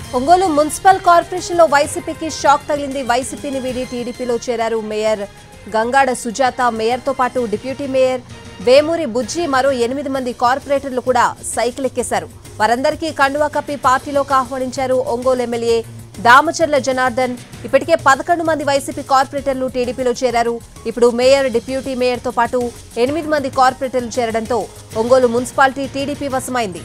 Ongole municipal corporation లో వైసీపీకి shock తగిలింది వైసీపీని వీడి టీడీపీలో చేరారు మేయర్ గంగాడ సుజాత మేయర్ తో పాటు డిప్యూటీ మేయర్ వేమూరి బుజ్జి మరో ఎనిమిది మంది కార్పొరేటర్లు కూడా సైకిల్ ఎక్కేశారు వారందరికీ కండువా కప్పి పార్టీలోకి ఆహ్వానించారు ఒంగోలు ఎమ్మెల్యే దామచర్ల జనార్దన్ ఇప్పటికే పదకొండు మంది వైసీపీ కార్పొరేటర్లు టీడీపీలో చేరారు ఇప్పుడు మేయర్ డిప్యూటీ మేయర్ తో పాటు ఎనిమిది మంది కార్పొరేటర్లు చేరడంతో ఒంగోలు మున్సిపాలిటీ టీడీపీ వశమైంది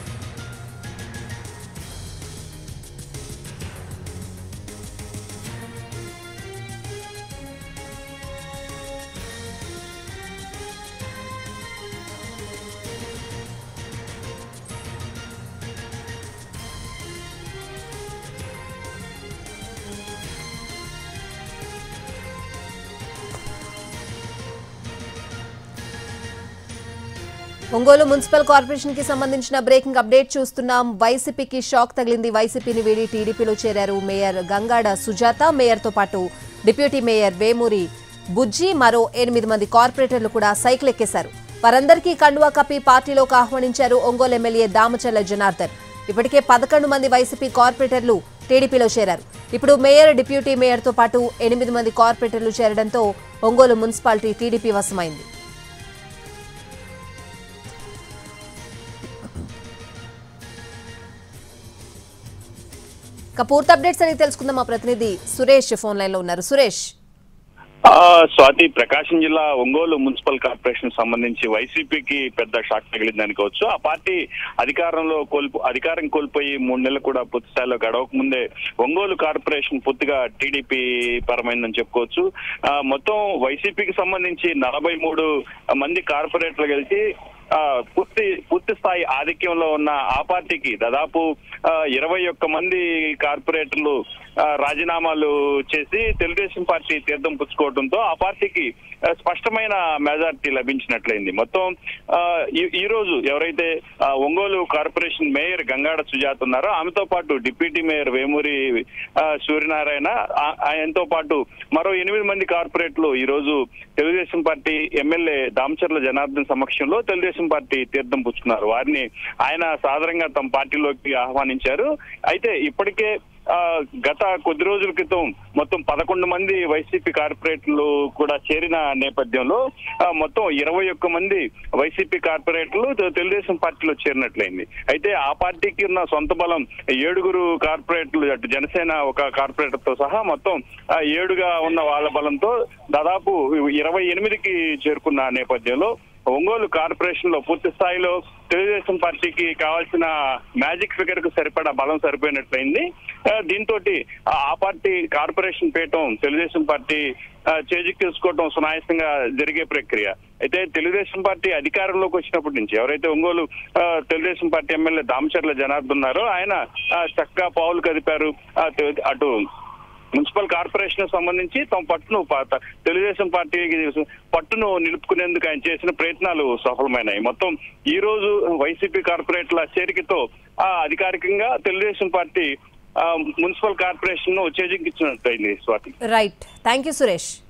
ఒంగోలు మున్సిపల్ కార్పొరేషన్ కి సంబంధించిన బ్రేకింగ్ అప్డేట్ చూస్తున్నాం వైసీపీకి షాక్ తగిలింది వైసీపీని వీడి టీడీపీలో చేరారు మేయర్ గంగాడ సుజాత మేయర్ తో పాటు డిప్యూటీ మేయర్ వేమూరి బుజ్జి మరో ఎనిమిది మంది కార్పొరేటర్లు కూడా సైకిల్ ఎక్కేశారు వారందరికీ కండువా కప్పి పార్టీలోకి ఆహ్వానించారు ఒంగోలు ఎమ్మెల్యే దామచర్ల జనార్దన్ ఇప్పటికే పదకొండు మంది వైసీపీ కార్పొరేటర్లు టీడీపీలో చేరారు ఇప్పుడు మేయర్ డిప్యూటీ మేయర్ తో పాటు ఎనిమిది మంది కార్పొరేటర్లు చేరడంతో ఒంగోలు మున్సిపాలిటీ టీడీపీ వశమైంది ఇక పూర్తి అప్డేట్స్ అని తెలుసుకుందాం మా ప్రతినిధి సురేష్ ఫోన్ లైన్ లో ఉన్నారు సురేష్ ఆ, స్వాతి ప్రకాశం జిల్లా ఒంగోలు మున్సిపల్ కార్పొరేషన్ సంబంధించి వైసీపీకి పెద్ద షాక్ తగిలింది అనుకోవచ్చు ఆ పార్టీ అధికారంలో కోల్పు అధికారం కోల్పోయి మూడు నెలలు కూడా పూర్తి స్థాయిలో గడవక ముందే ఒంగోలు కార్పొరేషన్ పూర్తిగా టీడీపీ పరమైందని చెప్పుకోవచ్చు ఆ, మొత్తం వైసీపీకి సంబంధించి నలభై మూడు మంది కార్పొరేటర్లు కలిసి ఆ, పూర్తి పూర్తి స్థాయి ఆధిక్యంలో ఉన్న ఆ పార్టీకి దాదాపు ఆ, ఇరవై ఒక్క మంది కార్పొరేటర్లు ఆ, రాజీనామాలు చేసి తెలుగుదేశం పార్టీ తీర్థం పుచ్చుకోవడంతో ఆ పార్టీకి ఆ, స్పష్టమైన మెజార్టీ లభించినట్లయింది మొత్తం ఆ, ఈ- ఈ రోజు ఎవరైతే ఆ, ఒంగోలు కార్పొరేషన్ మేయర్ గంగాడ సుజాత ఉన్నారో ఆమెతో పాటు డిప్యూటీ మేయర్ వేమూరి ఆ, సూర్యనారాయణ ఆ- ఆయనతో పాటు మరో ఎనిమిది మంది కార్పొరేట్లు ఈ రోజు తెలుగుదేశం పార్టీ ఎమ్మెల్యే దామచర్ల జనార్దన్ సమక్షంలో తెలుగుదేశం పార్టీ తీర్థం పుచ్చుకున్నారు వారిని ఆయన సాధారణంగా తమ పార్టీలోకి ఆహ్వానించారు అయితే ఇప్పటికే ఆ, గత కొద్ది రోజుల క్రితం మొత్తం పదకొండు మంది వైసీపీ కార్పొరేటర్లు కూడా చేరిన నేపథ్యంలో ఆ, మొత్తం ఇరవై ఒక్క మంది వైసీపీ కార్పొరేటర్లు తె- తెలుగుదేశం పార్టీలో చేరినట్లయింది అయితే ఆ పార్టీకి ఉన్న సొంత బలం ఏడుగురు కార్పొరేటర్లు అటు జనసేన ఒక కార్పొరేటర్ తో సహా మొత్తం ఆ, ఏడుగా ఉన్న వాళ్ళ బలంతో దాదాపు ఇరవై ఎనిమిదికి చేరుకున్న నేపథ్యంలో ఒంగోలు కార్పొరేషన్ లో పూర్తి స్థాయిలో తెలుగుదేశం పార్టీకి కావాల్సిన మ్యాజిక్ ఫిగర్ కు సరిపడా బలం సరిపోయినట్లయింది దీంతో ఆ పార్టీ కార్పొరేషన్ పీయటం తెలుగుదేశం పార్టీ ఆ, చేజిక్కేసుకోవటం సునాయాసంగా జరిగే ప్రక్రియ అయితే తెలుగుదేశం పార్టీ అధికారంలోకి వచ్చినప్పటి నుంచి ఎవరైతే ఒంగోలు ఆ, తెలుగుదేశం పార్టీ ఎమ్మెల్యే దామచర్ల జనార్దన్ ఉన్నారో ఆయన ఆ, చక్కగా పావులు కదిపారు ఆ, తె- అటు మున్సిపల్ కార్పొరేషన్ సంబంధించి తమ పట్టును పా- తెలుగుదేశం పార్టీకి పట్టును నిలుపుకునేందుకు ఆయన చేసిన ప్రయత్నాలు సఫలమైనాయి మొత్తం ఈ రోజు వైసీపీ కార్పొరేట్ల చేరికతో ఆ అధికారికంగా తెలుగుదేశం పార్టీ ఆ, మున్సిపల్ కార్పొరేషన్ ను చేజిక్కించినట్టయింది Swathi right thank you Suresh